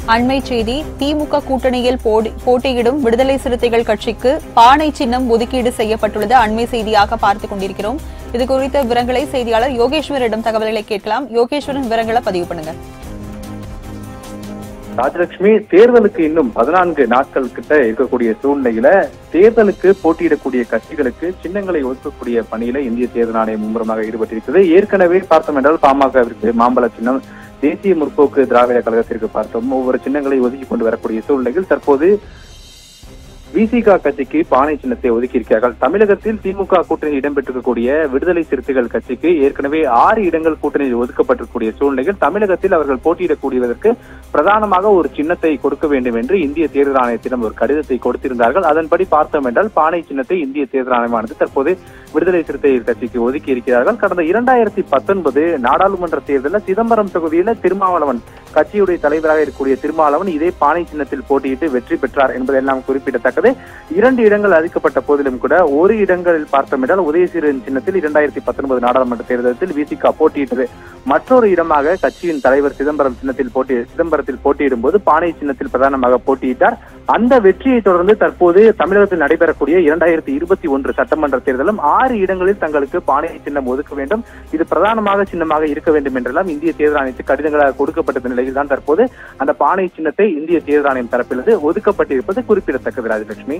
அண்மை செய்தி திமுக கூட்டணியில் போடி- போட்டியிடும் விடுதலை சிறுத்தைகள் கட்சிக்கு பானை சின்னம் ஒதுக்கீடு செய்யப்பட்டுள்ளது அண்மை செய்தியாக பார்த்துக் கொண்டிருக்கிறோம் இது குறித்த விவரங்களை செய்தியாளர் யோகேஸ்வரிடம் தகவல்களை கேட்கலாம் யோகேஸ்வரன் விவரங்களை பதிவு பண்ணுங்க ராஜலட்சுமி தேர்தலுக்கு இன்னும் பதினான்கு நாட்கள் கிட்ட இருக்கக்கூடிய சூழ்நிலையில தேர்தலுக்கு போட்டியிடக்கூடிய கட்சிகளுக்கு சின்னங்களை ஒதுக்கக்கூடிய பணியில இந்திய தேர்தல் ஆணையம் மும்முரமாக ஈடுபட்டிருக்கிறது ஏற்கனவே பார்த்தோம் என்றால் பாமகவிற்கு மாம்பழ சின்னம் தேசிய முற்போக்கு திராவிட கழகத்திற்கு பார்த்தோம் ஒவ்வொரு சின்னங்களை ஒதுக்கி கொண்டு வரக்கூடிய சூழ்நிலையில் தற்போது விசிக கட்சிக்கு பானை சின்னத்தை ஒதுக்கியிருக்கிறார்கள் தமிழகத்தில் திமுக கூட்டணியில் இடம்பெற்றிருக்கக்கூடிய விடுதலை சிறுத்தைகள் கட்சிக்கு ஏற்கனவே ஆறு இடங்கள் கூட்டணியில் ஒதுக்கப்பட்டிருக்கக்கூடிய சூழ்நிலையில் தமிழகத்தில் அவர்கள் போட்டியிடக்கூடியதற்கு பிரதானமாக ஒரு சின்னத்தை கொடுக்க வேண்டும் என்று இந்திய தேர்தல் ஆணையத்திடம் ஒரு கடிதத்தை கொடுத்திருந்தார்கள் அதன்படி பார்த்தோம் என்றால் பானை சின்னத்தை இந்திய தேர்தல் ஆணையமானது தற்போது விடுதலை சிறுத்தைகள் கட்சிக்கு ஒதுக்கி இருக்கிறார்கள் கடந்த இரண்டாயிரத்தி பத்தொன்பது நாடாளுமன்ற தேர்தலில் சிதம்பரம் தொகுதியில திருமாவளவன் கட்சியுடைய தலைவராக இருக்கக்கூடிய திருமாவளவன் இதே பானை சின்னத்தில் போட்டியிட்டு வெற்றி பெற்றார் என்பதெல்லாம் குறிப்பிடத்தக்கது இரண்டு இடங்கள் அளிக்கப்பட்ட போதிலும் கூட ஒரு இடங்களில் பார்த்தோம் என்றால் உதயசீரன் சின்னத்தில் இரண்டாயிரத்தி பத்தொன்பது நாடாளுமன்ற தேர்தலில் விசிகா போட்டியிட்டது மற்றொரு இடமாக கட்சியின் தலைவர் சிதம்பரம் சின்னத்தில் போட்டி சிதம்பரத்தில் போட்டியிடும் போது பானை சின்னத்தில் பிரதானமாக போட்டியிட்டார் அந்த வெற்றியை தொடர்ந்து தற்போது தமிழகத்தில் நடைபெறக்கூடிய இரண்டாயிரத்தி இருபத்தி ஒன்று சட்டமன்ற தேர்தலும் ஆறு இடங்களில் தங்களுக்கு பானை சின்னம் ஒதுக்க வேண்டும் இது பிரதானமாக சின்னமாக இருக்க வேண்டும் என்றெல்லாம் இந்திய தேர்தல் ஆணையத்துக்கு கடிதங்களாக கொடுக்கப்பட்ட நிலையில் தான் தற்போது அந்த பானை சின்னத்தை இந்திய தேர்தல் ஆணையம் தரப்பிலிருந்து ஒதுக்கப்பட்டிருப்பது குறிப்பிடத்தக்கது ராஜலட்சுமி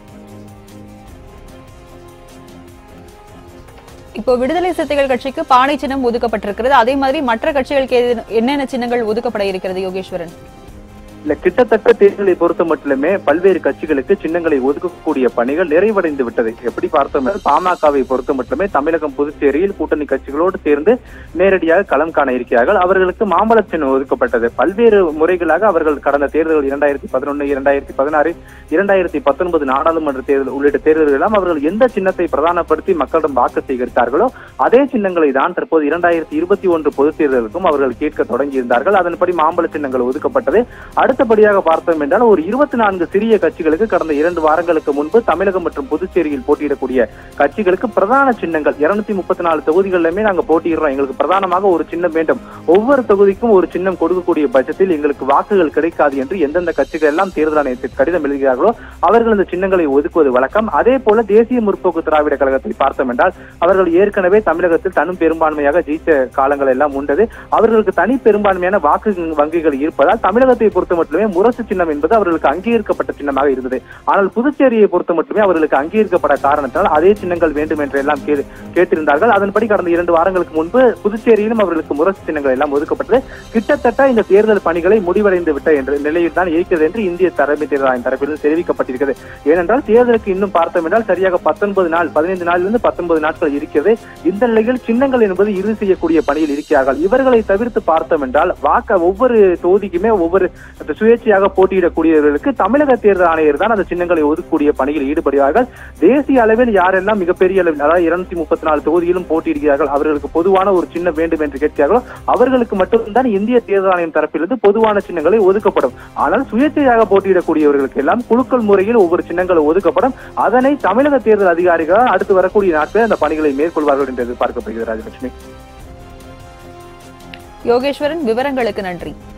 இப்போ விடுதலை சிறுத்தைகள் கட்சிக்கு பானை சின்னம் ஒதுக்கப்பட்டிருக்கிறது அதே மாதிரி மற்ற கட்சிகளுக்கு ஏதேனும் என்னென்ன சின்னங்கள் ஒதுக்கப்பட இருக்கிறது யோகேஸ்வரன் இல்ல கிட்டத்தட்ட தேர்தலை பொறுத்த மட்டுமே பல்வேறு கட்சிகளுக்கு சின்னங்களை ஒதுக்கக்கூடிய பணிகள் நிறைவடைந்து விட்டது எப்படி பார்த்தோம் என்றால் பாமகவை பொறுத்த மட்டுமே தமிழகம் புதுச்சேரியில் கூட்டணி கட்சிகளோடு சேர்ந்து நேரடியாக களம் காண இருக்கிறார்கள் அவர்களுக்கு மாம்பழ சின்னம் ஒதுக்கப்பட்டது பல்வேறு முறைகளாக அவர்கள் கடந்த தேர்தல்கள் இரண்டாயிரத்தி பதினொன்னு இரண்டாயிரத்தி பதினாறு இரண்டாயிரத்தி பத்தொன்பது நாடாளுமன்ற தேர்தல் உள்ளிட்ட தேர்தல்கள் எல்லாம் அவர்கள் எந்த சின்னத்தை பிரதானப்படுத்தி மக்களிடம் வாக்கு சேகரித்தார்களோ அதே சின்னங்களை தான் தற்போது இரண்டாயிரத்தி இருபத்தி ஒன்று பொதுத் தேர்தலுக்கும் அவர்கள் கேட்க தொடங்கியிருந்தார்கள் அதன்படி மாம்பழ சின்னங்கள் ஒதுக்கப்பட்டது அடுத்தபடியாக பார்த்தோம் என்றால் ஒரு இருபத்தி நான்கு சிறிய கட்சிகளுக்கு கடந்த இரண்டு வாரங்களுக்கு முன்பு தமிழகம் மற்றும் புதுச்சேரியில் போட்டியிடக்கூடிய கட்சிகளுக்கு பிரதான சின்னங்கள் இருநூத்தி முப்பத்தி நாலு தொகுதிகளிலுமே நாங்க போட்டியிடுறோம் எங்களுக்கு பிரதானமாக ஒரு சின்னம் வேண்டும் ஒவ்வொரு தொகுதிக்கும் ஒரு சின்னம் கொடுக்கக்கூடிய பட்சத்தில் எங்களுக்கு வாக்குகள் கிடைக்காது என்று எந்தெந்த கட்சிகள் எல்லாம் தேர்தல் ஆணையத்துக்கு கடிதம் எழுதுகிறார்களோ அவர்கள் இந்த சின்னங்களை ஒதுக்குவது வழக்கம் அதே போல தேசிய முற்போக்கு திராவிட கழகத்தை பார்த்தோம் என்றால் அவர்கள் ஏற்கனவே தமிழகத்தில் தனும் பெரும்பான்மையாக ஜெயிச்ச காலங்கள் எல்லாம் உண்டது அவர்களுக்கு தனி பெரும்பான்மையான வாக்கு வங்கிகள் இருப்பதால் தமிழகத்தை பொறுத்த மட்டுமே முரசு சின்னம் என்பது அவர்களுக்கு அங்கீகரிக்கப்பட்ட சின்னமாக இருந்தது ஆனால் புதுச்சேரியை பொறுத்த மட்டுமே அவர்களுக்கு அங்கீகரிக்கப்பட்ட காரணத்தால் அதே சின்னங்கள் வேண்டும் என்று எல்லாம் கே- கேட்டிருந்தார்கள் அதன்படி கடந்த இரண்டு வாரங்களுக்கு முன்பு புதுச்சேரியிலும் அவர்களுக்கு முரசு சின்னங்கள் எல்லாம் ஒதுக்கப்பட்டது கிட்டத்தட்ட இந்த தேர்தல் பணிகளை முடிவடைந்து விட்ட என்ற நிலையில் தான் இருக்கிறது என்று இந்திய தலைமை தேர்தல் ஆணையம் தரப்பிலிருந்து தெரிவிக்கப்பட்டிருக்கிறது ஏனென்றால் தேர்தலுக்கு இன்னும் பார்த்தோம் என்றால் சரியாக பத்தொன்பது நாள் பதினைந்து நாளிலிருந்து பத்தொன்பது நாட்கள் இருக்கிறது இந்த நிலையில் சின்னங்கள் என்பது இறுதி செய்யக்கூடிய பணியில் இருக்கிறார்கள் இவர்களை தவிர்த்து பார்த்தோம் என்றால் வாக்க ஒவ்வொரு தொகுதிக்குமே ஒவ்வொரு அந்த சுயேட்சையாக போட்டியிடக்கூடியவர்களுக்கு தமிழக தேர்தல் ஆணையர் தான் அந்த சின்னங்களை ஒதுக்கக்கூடிய பணியில் ஈடுபடுவார்கள் தேசிய அளவில் யாரெல்லாம் மிகப்பெரிய அளவில் அதாவது இருநூத்தி முப்பத்தி நாலு தொகுதியிலும் போட்டியிடுகிறார்கள் அவர்களுக்கு பொதுவான ஒரு சின்னம் வேண்டும் என்று கேட்கிறார்களோ அவர்களுக்கு மட்டும்தான் இந்திய தேர்தல் ஆணையம் தரப்பிலிருந்து பொதுவான சின்னங்களை ஒதுக்கப்படும் ஆனால் சுயேட்சையாக போட்டியிடக்கூடியவர்களுக்கு எல்லாம் குழுக்கள் முறையில் ஒவ்வொரு சின்னங்கள் ஒதுக்கப்படும் அதனை தமிழக தேர்தல் அதிகாரிகள் அடுத்து வரக்கூடிய நாட்களில் அந்த பணிகளை மேற்கொள்வார்கள் என்று எதிர்பார்க்கப்படுகிறது ராஜலட்சுமி யோகேஸ்வரன் விவரங்களுக்கு நன்றி